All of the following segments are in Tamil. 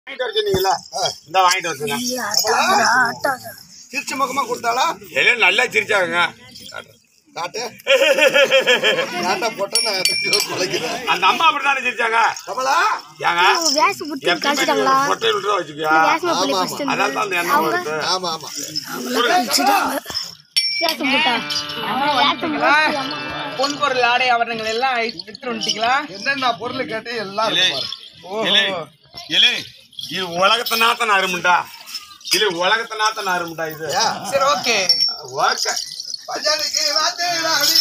வாங்கிட்டு வர சொன்னீங்களா இந்த வாங்கிட்டு வச்சுங்க சிரிச்ச முகமா கொடுத்தாளா எல்லாம் நல்லா சிரிச்சாங்க காட்டு நாட்டா போட்டா நான் குலைக்கிறேன் அந்த அம்மா அப்படித்தானே சிரிச்சாங்க கமலா ஏங்க வேஷம் புடிச்சு எப்பவுமே கழிச்சிட்டாங்களா நீ பொட்டை விட்டுற வச்சுக்கியா வேஷம் புள்ளி ஆமா, ஃபர்ஸ்ட் அதான் தான் அந்த எண்ணம் வருது ஆமா ஆமா கழிச்சிட்டாங்க வேஷம் போட்டா வேஷம் போட்டு பொன் பொருள் ஆடை ஆவரணங்கள் எல்லாம் எடுத்துட்டு வந்துட்டீங்களா என்னென்ன பொருள் கேட்டு எல்லாம் இலே, இருக்கு பாரு. இலே, இலே, இது உலகத்தை நாத்தன அருமுண்டா இது உலகத்தை நாத்தன அருமுண்டா இது ஏ, சரி ஓகே ஓகே பஜனைக்கு வாத்தியாடி.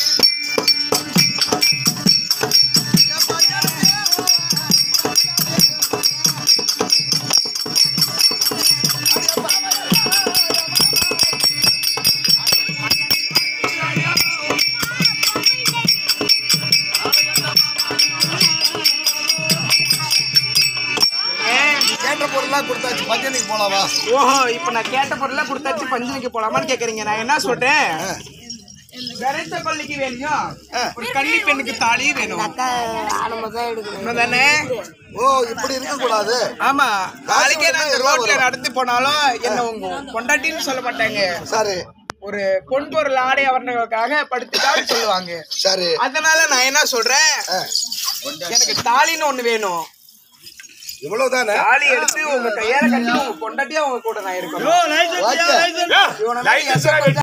கேட்ட பொருள்லாம் கொடுத்தாச்சு பஜனைக்கு போலாமா ஓஹோ இப்ப நான் கேட்ட பொருளா கொடுத்தாச்சு பஞ்சனைக்கு போலாமான்னு கேக்குறீங்க நான் என்ன சொல்றேன் கரைத்த பள்ளிக்கு வேணும் ஒரு கன்னி பெண்ணுக்கு தாலி வேணும் உண்மைதானே ஓ இப்படி இருக்க கூடாது ஆமா நாளைக்கே நான் இந்த ரோட்ல நடந்து போனாலும் என்ன உங்க பொண்டாட்டின்னு சொல்ல மாட்டாங்க சரி ஒரு பொன் பொருள் ஆடை ஆவரணங்களுக்காக படுத்துட்டான்னு சொல்லுவாங்க சரி அதனால நான் என்ன சொல்றேன் ஆ, எனக்கு தாலின்னு ஒண்ணு வேணும் இவ்வளவுதானே தாலி எடுத்து உங்க கையால கட்டி உங்க பொண்டாட்டியா உங்க கூட நான் இருக்கணும் ஓகே இவனை லைட்